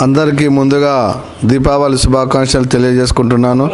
అందరికీ ముందుగా దీపావళి శుభాకాంక్షలు తెలియజేసుకుంటున్నాను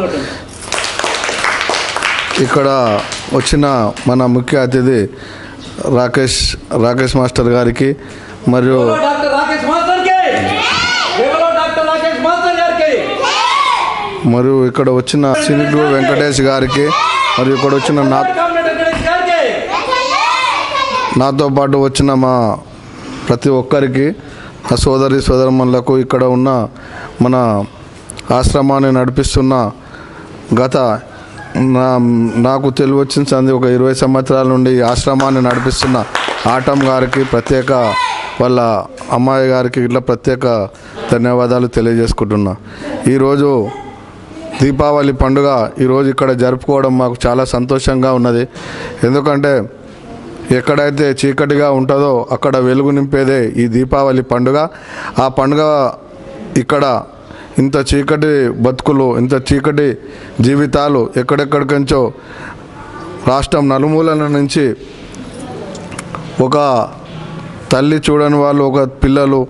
ఇక్కడ వచ్చిన మన ముఖ్య అతిథి రాకేష్ రాకేష్ మాస్టర్ గారికి మరియు డాక్టర్ రాకేష్ మాస్టర్ కి కేవలం డాక్టర్ రాకేష్ మాస్టర్ గారికి మరియు ఇక్కడ వచ్చిన సినిగ్రు వెంకటేష్ గారికి మరియు ఇక్కడ వచ్చిన నా కామ్రేడ్ వెంకటేష్ గారికి నాతో పాటు వచ్చిన మా ప్రతి ఒక్కరికి నా సోదరి సోదరమ్మలకు ఇక్కడ ఉన్న మన ఆశ్రమాన్ని నడిపిస్తున్న గత నా నాకు తెలివి వచ్చిన సంది ఒక ఇరవై సంవత్సరాల నుండి ఈ ఆశ్రమాన్ని నడిపిస్తున్న ఆటం గారికి ప్రత్యేక వాళ్ళ అమ్మాయి గారికి ఇట్లా ప్రత్యేక ధన్యవాదాలు తెలియజేసుకుంటున్నా ఈరోజు దీపావళి పండుగ ఈరోజు ఇక్కడ జరుపుకోవడం మాకు చాలా సంతోషంగా ఉన్నది ఎందుకంటే ఎక్కడైతే చీకటిగా ఉంటుందో అక్కడ వెలుగు నింపేదే ఈ దీపావళి పండుగ ఆ పండుగ ఇక్కడ ఇంత చీకటి బతుకులు ఇంత చీకటి జీవితాలు ఎక్కడెక్కడికంచో రాష్ట్రం నలుమూలల నుంచి ఒక తల్లి చూడని వాళ్ళు ఒక పిల్లలు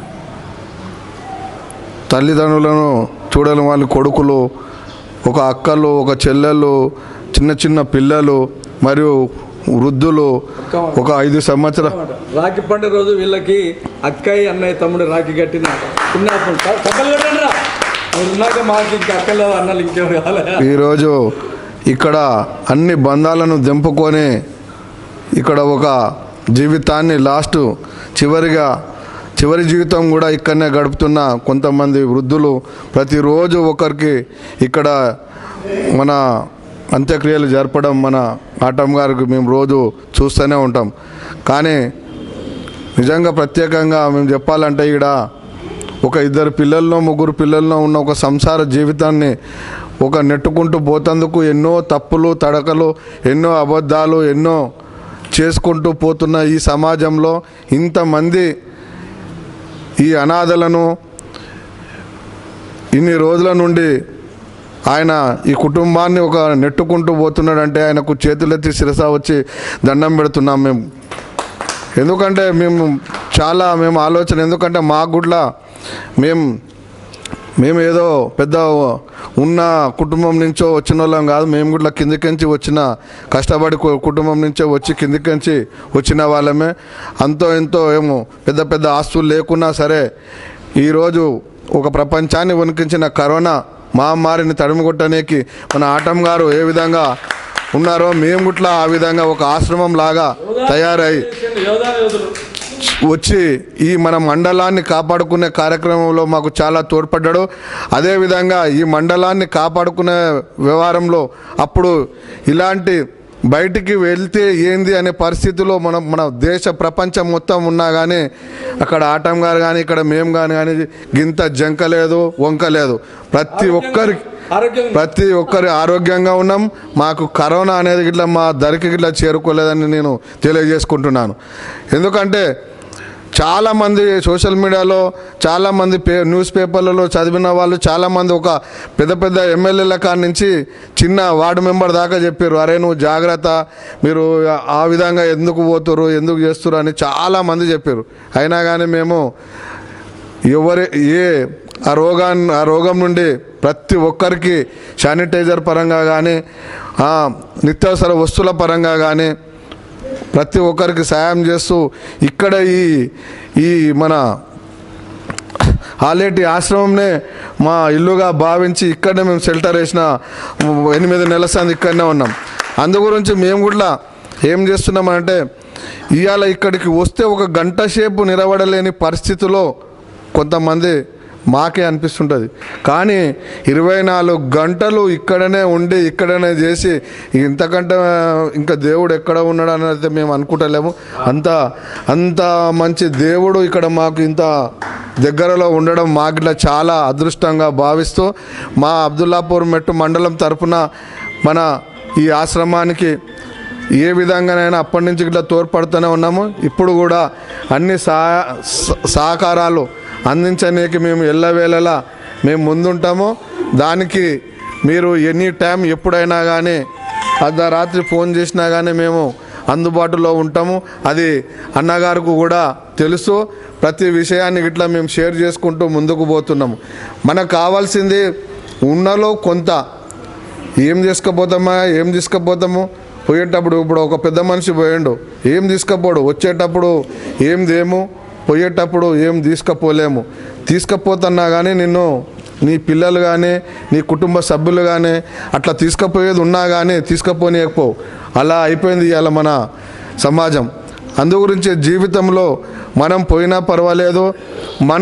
తల్లిదండ్రులను చూడని వాళ్ళు కొడుకులు ఒక అక్కలు ఒక చెల్లెళ్ళు చిన్న చిన్న పిల్లలు మరియు వృద్ధులు ఒక ఐదు సంవత్సరాలు రాఖీ పండుగ రోజు వీళ్ళకి అక్కయ్య అన్నయ్య తమ్ముడు రాఖీ కట్టిన పుణ్యాత్మ సభలు కట్టండి రా మీరు ఉన్నాక మాకు ఇంకా అక్కలు అన్నలు ఇంకేం కావాలి ఈరోజు ఇక్కడ అన్ని బంధాలను దింపుకొని ఇక్కడ ఒక జీవితాన్ని లాస్ట్ చివరిగా చివరి జీవితం కూడా ఇక్కడనే గడుపుతున్న కొంతమంది వృద్ధులు ప్రతిరోజు ఒకరికి ఇక్కడ మన అంత్యక్రియలు జరపడం మన ఆటం గారికి మేము రోజు చూస్తూనే ఉంటాం కానీ నిజంగా ప్రత్యేకంగా మేము చెప్పాలంటే ఇక్కడ ఒక ఇద్దరు పిల్లల్లో ముగ్గురు పిల్లల్లో ఉన్న ఒక సంసార జీవితాన్ని ఒక నెట్టుకుంటూ పోతందుకు ఎన్నో తప్పులు తడకలు ఎన్నో అబద్ధాలు ఎన్నో చేసుకుంటూ పోతున్న ఈ సమాజంలో ఇంతమంది ఈ అనాథలను ఇన్ని రోజుల నుండి ఆయన ఈ కుటుంబాన్ని ఒక నెట్టుకుంటూ పోతున్నాడంటే ఆయనకు చేతులెత్తి శిరస వచ్చి దండం పెడుతున్నాం మేము ఎందుకంటే మేము చాలా మేము ఆలోచన ఎందుకంటే మా గుడ్ల మేము మేము ఏదో పెద్ద ఉన్న కుటుంబం నుంచో వచ్చిన వాళ్ళం కాదు మేము కూడా కిందికించి వచ్చిన కష్టపడి కు- కుటుంబం నుంచో వచ్చి కిందికించి వచ్చిన వాళ్ళమే అంతో ఎంతో ఏమో పెద్ద పెద్ద ఆస్తులు లేకున్నా సరే ఈరోజు ఒక ప్రపంచాన్ని వణికించిన కరోనా మహమ్మారిని తడుముకొట్టడానికి మన ఆటం గారు ఏ విధంగా ఉన్నారో మేము గుట్లా ఆ విధంగా ఒక ఆశ్రమం లాగా తయారై యోధా యోధులు వచ్చి ఈ మన మండలాన్ని కాపాడుకునే కార్యక్రమంలో మాకు చాలా తోడ్పడ్డాడు అదేవిధంగా ఈ మండలాన్ని కాపాడుకునే వ్యవహారంలో అప్పుడు ఇలాంటి బయటికి వెళ్తే ఏంది అనే పరిస్థితిలో మనం మన దేశ ప్రపంచం మొత్తం ఉన్నా కానీ అక్కడ ఆటం గారు కానీ ఇక్కడ మేము కానీ కానీ గింత జంక లేదు వంక లేదు ప్రతి ఒక్కరికి ఆరోగ్యం ప్రతి ఒక్కరి ఆరోగ్యంగా ఉన్నాం మాకు కరోనా అనేది ఇట్లా మా దరికి ఇట్లా చేరుకోలేదని నేను తెలియజేసుకుంటున్నాను ఎందుకంటే చాలామంది సోషల్ మీడియాలో చాలామంది పే న్యూస్ పేపర్లలో చదివిన వాళ్ళు చాలామంది ఒక పెద్ద పెద్ద ఎమ్మెల్యేల కాడి నుంచి చిన్న వార్డు మెంబర్ దాకా చెప్పారు అరే నువ్వు జాగ్రత్త మీరు ఆ విధంగా ఎందుకు పోతురు ఎందుకు చేస్తురు అని చాలామంది చెప్పారు అయినా కానీ మేము ఎవరి ఏ ఆ రోగాన్ని ఆ రోగం నుండి ప్రతి ఒక్కరికి శానిటైజర్ పరంగా కానీ నిత్యావసర వస్తువుల పరంగా కానీ ప్రతి ఒక్కరికి సాయం చేస్తూ ఇక్కడ ఈ ఈ మన ఆలేటి ఆశ్రమంనే మా ఇల్లుగా భావించి ఇక్కడనే మేము షెల్టర్ వేసిన ఎనిమిది నెలల సంది ఇక్కడనే ఉన్నాం అందు గురించి మేము కూడా ఏం చేస్తున్నామంటే ఇవాళ ఇక్కడికి వస్తే ఒక గంట సేపు నిలబడలేని పరిస్థితిలో కొంతమంది మాకే అనిపిస్తుంటుంది కానీ ఇరవై నాలుగు గంటలు ఇక్కడనే ఉండి ఇక్కడనే చేసి ఇంతకంటే ఇంకా దేవుడు ఎక్కడ ఉన్నాడు అని అయితే మేము అనుకుంటలేము అంత అంత మంచి దేవుడు ఇక్కడ మాకు ఇంత దగ్గరలో ఉండడం మాకు ఇట్లా చాలా అదృష్టంగా భావిస్తూ మా అబ్దుల్లాపూర్ మెట్టు మండలం తరపున మన ఈ ఆశ్రమానికి ఏ విధంగానైనా అప్పటి నుంచి ఇట్లా తోడ్పడుతూనే ఉన్నాము ఇప్పుడు కూడా అన్ని సహా స- సహకారాలు అందించడానికి మేము ఎల్లవేళలా మేము ముందుంటాము దానికి మీరు ఎనీ టైం ఎప్పుడైనా కానీ అర్ధరాత్రి ఫోన్ చేసినా కానీ మేము అందుబాటులో ఉంటాము అది అన్నగారికి కూడా తెలుసు ప్రతి విషయాన్ని ఇట్లా మేము షేర్ చేసుకుంటూ ముందుకు పోతున్నాము మనకు కావాల్సింది ఉన్నలో కొంత ఏం తీసుకుపోతామా ఏం తీసుకుపోతాము పోయేటప్పుడు ఇప్పుడు ఒక పెద్ద మనిషి పోయిండు ఏం తీసుకుపోడు వచ్చేటప్పుడు ఏం దేము పోయేటప్పుడు ఏం తీసుకుపోలేము తీసుకుపోతున్నా కానీ నిన్ను నీ పిల్లలు కానీ నీ కుటుంబ సభ్యులు కానీ అట్లా తీసుకుపోయేది ఉన్నా కానీ తీసుకుపోనీయకపో అలా అయిపోయింది ఇవాళ మన సమాజం అందు గురించి జీవితంలో మనం పోయినా పర్వాలేదు మన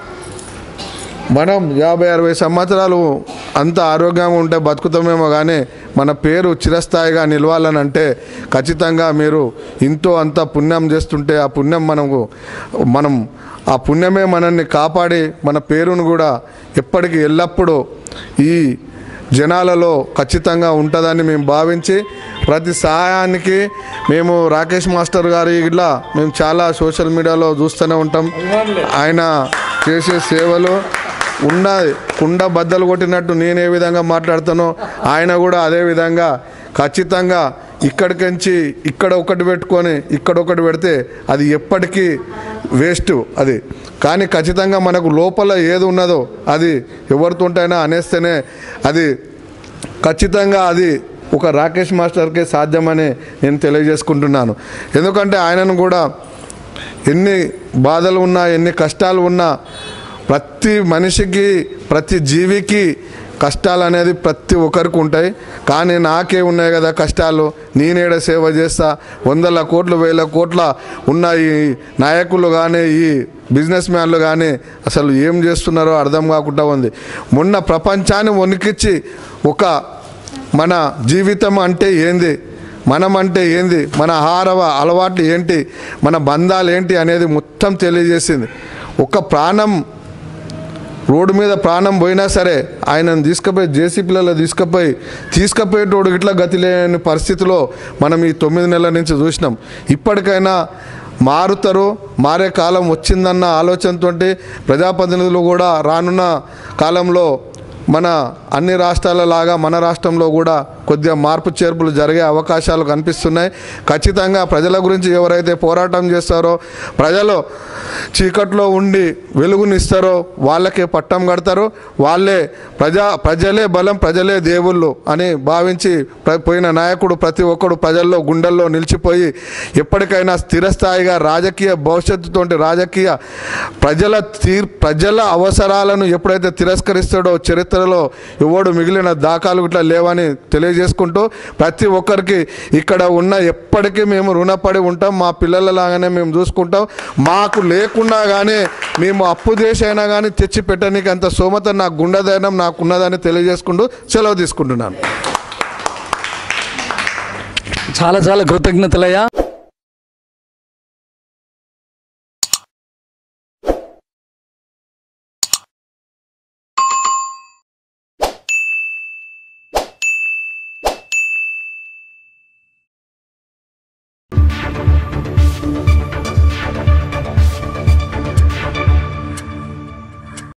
మనం యాభై అరవై సంవత్సరాలు అంత ఆరోగ్యంగా ఉంటే బతుకుతామేమో కానీ మన పేరు చిరస్థాయిగా నిలవాలని అంటే ఖచ్చితంగా మీరు ఇంతో అంత పుణ్యం చేస్తుంటే ఆ పుణ్యం మనకు మనం ఆ పుణ్యమే మనల్ని కాపాడి మన పేరును కూడా ఎప్పటికీ ఎల్లప్పుడూ ఈ జనాలలో ఖచ్చితంగా ఉంటుందని మేము భావించి ప్రతి సహాయానికి మేము రాకేష్ మాస్టర్ గారి ఇట్లా మేము చాలా సోషల్ మీడియాలో చూస్తూనే ఉంటాం ఆయన చేసే సేవలు ఉన్న కుండ బద్దలు కొట్టినట్టు నేను ఏ విధంగా మాట్లాడుతానో ఆయన కూడా అదే విధంగా ఖచ్చితంగా ఇక్కడికించి ఇక్కడ ఒకటి పెట్టుకొని ఇక్కడ ఒకటి పెడితే అది ఎప్పటికీ వేస్ట్ అది కానీ ఖచ్చితంగా మనకు లోపల ఏది ఉన్నదో అది ఎవరితోటైనా అనేస్తేనే అది ఖచ్చితంగా అది ఒక రాకేష్ మాస్టర్కే సాధ్యమని నేను తెలియజేసుకుంటున్నాను ఎందుకంటే ఆయనను కూడా ఎన్ని బాధలు ఉన్నా ఎన్ని కష్టాలు ఉన్నా ప్రతి మనిషికి ప్రతి జీవికి కష్టాలు అనేది ప్రతి ఒక్కరికి ఉంటాయి కానీ నాకే ఉన్నాయి కదా కష్టాలు నేనేడ సేవ చేస్తా వందల కోట్లు వేల కోట్ల ఉన్న ఈ నాయకులు కానీ ఈ బిజినెస్ మ్యాన్లు కానీ అసలు ఏం చేస్తున్నారో అర్థం కాకుండా ఉంది మొన్న ప్రపంచాన్ని వణికిచ్చి ఒక మన జీవితం అంటే ఏంది మనం అంటే ఏంది మన ఆహార అలవాట్లు ఏంటి మన బంధాలు ఏంటి అనేది మొత్తం తెలియజేసింది ఒక ప్రాణం రోడ్డు మీద ప్రాణం పోయినా సరే ఆయనను తీసుకుపోయి జేసీపీలలో తీసుకుపోయి తీసుకుపోయేటోడు ఇట్లా గతి లేని పరిస్థితిలో మనం ఈ తొమ్మిది నెలల నుంచి చూసినాం ఇప్పటికైనా మారుతారు మారే కాలం వచ్చిందన్న ఆలోచనతో ప్రజాప్రతినిధులు కూడా రానున్న కాలంలో మన అన్ని రాష్ట్రాల లాగా మన రాష్ట్రంలో కూడా కొద్దిగా మార్పు చేర్పులు జరిగే అవకాశాలు కనిపిస్తున్నాయి ఖచ్చితంగా ప్రజల గురించి ఎవరైతే పోరాటం చేస్తారో ప్రజలు చీకట్లో ఉండి వెలుగునిస్తారో వాళ్ళకే పట్టం కడతారు వాళ్ళే ప్రజా ప్రజలే బలం ప్రజలే దేవుళ్ళు అని భావించి ప్ర- పోయిన నాయకుడు ప్రతి ఒక్కడు ప్రజల్లో గుండెల్లో నిలిచిపోయి ఎప్పటికైనా స్థిరస్థాయిగా రాజకీయ భవిష్యత్తుతోటి రాజకీయ ప్రజల తీర్ ప్రజల అవసరాలను ఎప్పుడైతే తిరస్కరిస్తాడో చరిత్రలో ఎవడు మిగిలిన దాఖలు ఇట్లా లేవని తెలియజేసుకుంటూ ప్రతి ఒక్కరికి ఇక్కడ ఉన్న ఎప్పటికీ మేము రుణపడి ఉంటాం మా పిల్లల లాగానే మేము చూసుకుంటాం మాకు లేకున్నా కానీ మేము అప్పు చేసి అయినా కానీ తెచ్చి పెట్టడానికి అంత సోమత నా గుండెదైనం నాకున్నదని తెలియజేసుకుంటూ సెలవు తీసుకుంటున్నాను చాలా చాలా కృతజ్ఞతలయ్యా